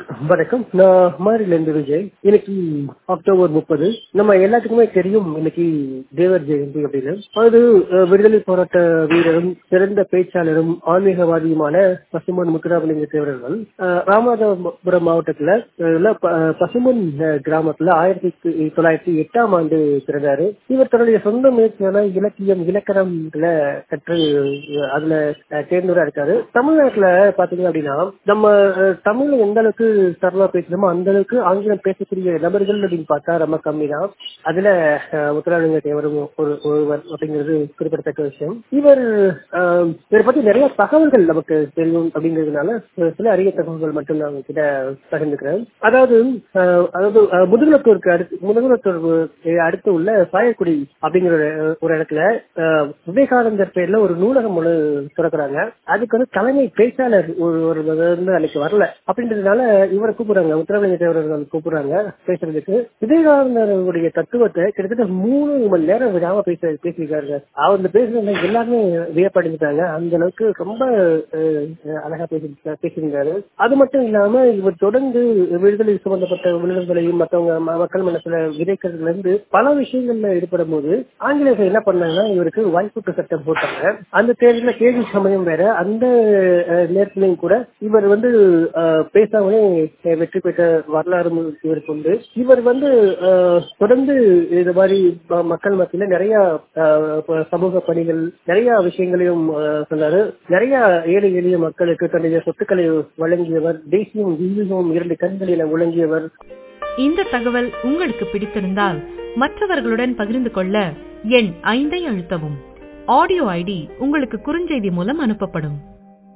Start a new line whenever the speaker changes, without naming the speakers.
வணக்கம் நான் மாரிலிருந்து விஜய் இன்னைக்கு அக்டோபர் முப்பது நம்ம எல்லாத்துக்குமே தெரியும் இன்னைக்கு தேவர் ஜெயந்தி அப்படின்னு அது அஹ், விடுதலை போராட்ட வீரரும் சிறந்த பேச்சாளரும் ஆன்மீகவாதியுமான பசுமன் முத்துராமலிங்க தேவர்கள் அஹ், ராமநாதபுரம் மாவட்டத்துல அஹ், உள்ள ப- அஹ், பசுமன் அஹ், கிராமத்துல ஆயிரத்தி தொள்ளாயிரத்தி எட்டாம் ஆண்டு பிறந்தாரு இவர் தன்னுடைய சொந்த முயற்சியான இலக்கியம் இலக்கணம்ல கற்று அஹ், அதுல அஹ், தேர்ந்தவரா இருக்காரு தமிழ்நாட்டுல பாத்தீங்க அப்படின்னா நம்ம அஹ், தமிழ்ல எந்த அளவுக்கு சரளா பேசணுமோ அந்த அளவுக்கு ஆங்கிலம் பேசக்கூடிய நபர்கள் அப்படின்னு பார்த்தா ரொம்ப கம்மி தான் அதுல அஹ், முத்துராமலிங்க தேவரும் ஒரு ஒருவர் அப்படிங்கிறது குறிப்பிடத்தக்க விஷயம் இவர் அஹ், இவரை பத்தி நிறைய தகவல்கள் நமக்கு தெரியும் அப்படிங்கிறதுனால சில- சில அரிய தகவல்கள் மட்டும் நான் உங்ககிட்ட பகிர்ந்துக்கிறேன் அதாவது அஹ், அதாவது அஹ், முதுகுலத்தூருக்கு அடுத்து முதுகுலத்தூர் அடுத்து உள்ள சாயக்குடி அப்படிங்கிற ஒரு- ஒரு இடத்துல அஹ், விவேகானந்தர் பேர்ல ஒரு நூலகம் ஒன்று திறக்கிறாங்க அதுக்கு வந்து தலைமை பேச்சாளர் ஒரு ஒரு வந்து அன்னைக்கு வரல அப்படின்றதுனால இவரை கூப்பிடுறாங்க உத்தரவிலிங்க தேவர்கள் கூப்பிடுறாங்க பேசுறதுக்கு விவேகானந்தருடைய தத்துவத்தை கிட்டத்தட்ட மூணு மணி நேரம் விடாம பேச பேசியிருக்காரு அவர் பேசுறதுல எல்லாருமே வியப்படைஞ்சிட்டாங்க அந்த அளவுக்கு ரொம்ப அஹ், அழகா பேசி பேசியிருந்தாரு அது மட்டும் இல்லாம இவர் தொடர்ந்து விடுதலை சம்பந்தப்பட்ட விடுதலையும் மற்றவங்க ம- மக்கள் மனசுல விதைக்கிறதுல இருந்து பல விஷயங்கள்ல ஈடுபடும் போது ஆங்கிலேயர்கள் என்ன பண்ணாங்கன்னா இவருக்கு வாய்ப்புட்டு சட்டம் போட்டாங்க அந்த தேர்தலில் கேள்வி சமயம் வேற அந்த அஹ், நேரத்திலையும் கூட இவர் வந்து அஹ், பேசாமலே அஹ், வெற்றி பெற்ற வரலாறு இவருக்கு உண்டு இவர் வந்து அஹ், தொடர்ந்து இது மாதிரி ம- மக்கள் மத்தியில நிறைய அஹ், ப- சமூக பணிகள் நிறைய விஷயங்களையும் அஹ், சொன்னாரு நிறைய ஏழை எளிய மக்களுக்கு தன்னுடைய சொத்துக்களை வழங்கியவர் தேசியம் இந்துவும் இரண்டு கண்களில் வழங்கியவர்
இந்த தகவல் உங்களுக்கு பிடித்திருந்தால் மற்றவர்களுடன் பகிர்ந்து கொள்ள எண் ஐந்தை அழுத்தவும் ஆடியோ ஐடி உங்களுக்கு குறுஞ்செய்தி மூலம் அனுப்பப்படும்